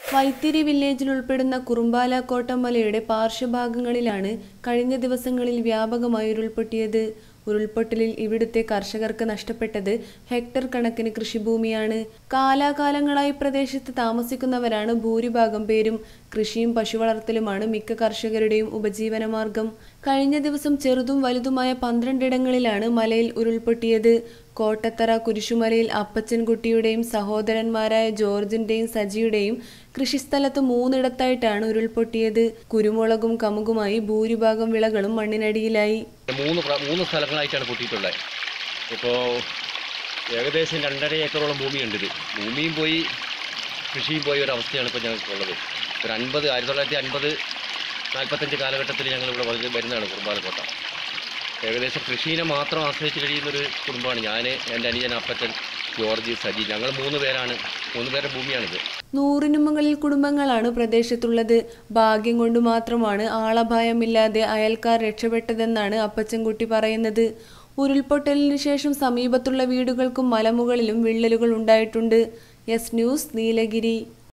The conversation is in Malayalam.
വൈത്തിരി വില്ലേജിൽ ഉൾപ്പെടുന്ന കുറുമ്പാല കോട്ടമലയുടെ പാർശ്വഭാഗങ്ങളിലാണ് കഴിഞ്ഞ ദിവസങ്ങളിൽ വ്യാപകമായി ഉരുൾപൊട്ടിയത് ഉരുൾപൊട്ടലിൽ ഇവിടുത്തെ കർഷകർക്ക് നഷ്ടപ്പെട്ടത് ഹെക്ടർ കണക്കിന് കൃഷിഭൂമിയാണ് കാലാകാലങ്ങളായി പ്രദേശത്ത് താമസിക്കുന്നവരാണ് ഭൂരിഭാഗം പേരും കൃഷിയും പശുവളർത്തലുമാണ് മിക്ക കർഷകരുടെയും ഉപജീവനമാർഗം കഴിഞ്ഞ ദിവസം ചെറുതും വലുതുമായ പന്ത്രണ്ടിടങ്ങളിലാണ് മലയിൽ ഉരുൾപൊട്ടിയത് കോട്ടത്തറ കുരിശുമലയിൽ അപ്പച്ചൻകുട്ടിയുടെയും സഹോദരന്മാരായ ജോർജിന്റെയും സജിയുടെയും കൃഷിസ്ഥലത്ത് മൂന്നിടത്തായിട്ടാണ് ഉരുൾപൊട്ടിയത് കുരുമുളകും കമുകുമായി ഭൂരിഭാഗം വിളകളും മണ്ണിനടിയിലായി മൂന്ന് പ്ര- മൂന്ന് സ്ഥലങ്ങളായിട്ടാണ് പൊട്ടിയിട്ടുള്ളത് ഇപ്പോൾ ഏകദേശം രണ്ടര ഏക്കറോളം ഭൂമിയുണ്ട് ഇത് ഭൂമിയും പോയി കൃഷിയും പോയ ഒരു അവസ്ഥയാണ് ഇപ്പോൾ ഞങ്ങൾക്കുള്ളത് ഒരു അൻപത് ആയിരത്തി തൊള്ളായിരത്തി അൻപത് നാൽപ്പത്തഞ്ച് കാലഘട്ടത്തിൽ ഞങ്ങൾ ഇവിടെ വളരെ വരുന്നതാണ് കുറുമ്പാലക്കോട്ട ഏകദേശം കൃഷിയെ മാത്രം ആശ്രയിച്ച് കഴിയുന്നൊരു കുടുംബമാണ് ഞാൻ എൻ്റെ അനിയൻ അപ്പച്ചൻ ജോർജ് സജി ഞങ്ങൾ മൂന്ന് പേരാണ് മൂന്ന് പേരുടെ ഭൂമിയാണിത് നൂറിനു മുകളിൽ കുടുംബങ്ങളാണ് പ്രദേശത്തുള്ളത് ഭാഗ്യം കൊണ്ട് മാത്രമാണ് ആളപായമില്ലാതെ അയൽക്കാർ രക്ഷപ്പെട്ടതെന്നാണ് അപ്പച്ചൻകുട്ടി പറയുന്നത് ഉരുൾപൊട്ടലിനു ശേഷം സമീപത്തുള്ള വീടുകൾക്കും മലമുകളിലും വിള്ളലുകൾ ഉണ്ടായിട്ടുണ്ട് എസ് ന്യൂസ് നീലഗിരി